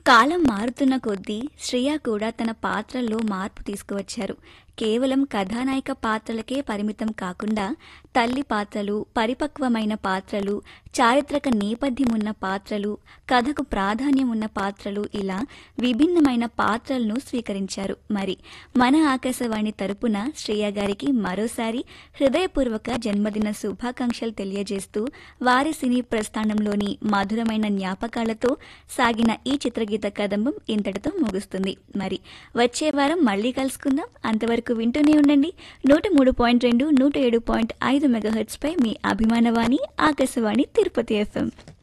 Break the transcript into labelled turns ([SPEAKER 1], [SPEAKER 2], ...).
[SPEAKER 1] కాలం మారుతున్న కొద్దీ శ్రేయ కూడా తన పాత్రల్లో మార్పు తీసుకువచ్చారు కేవలం కథానాయిక పాత్రలకే పరిమితం కాకుండా తల్లి పాత్రలు పరిపక్వమైన పాత్రలు చారిత్రక నేపథ్యం ఉన్న పాత్రలు కథకు ప్రాధాన్యం ఉన్న పాత్రలు ఇలా విభిన్నమైన పాత్రలను స్వీకరించారు మరి మన ఆకాశవాణి తరపున శ్రేయ గారికి మరోసారి హృదయపూర్వక జన్మదిన శుభాకాంక్షలు తెలియజేస్తూ వారి సినీ ప్రస్థానంలోని మధురమైన జ్ఞాపకాలతో సాగిన ఈ చిత్రగీత కదంబం ఇంతటితో ముగుస్తుంది మరి వచ్చే వారం మళ్ళీ కలుసుకుందాం అంతవరకు వింటూనే ఉండండి నూట మూడు పాయింట్ రెండు నూట ఏడు పాయింట్ ఐదు మెగాహెర్ట్స్ పై మీ అభిమానవాణి ఆకాశవాణి తిరుపతి ఎఫ్ఎం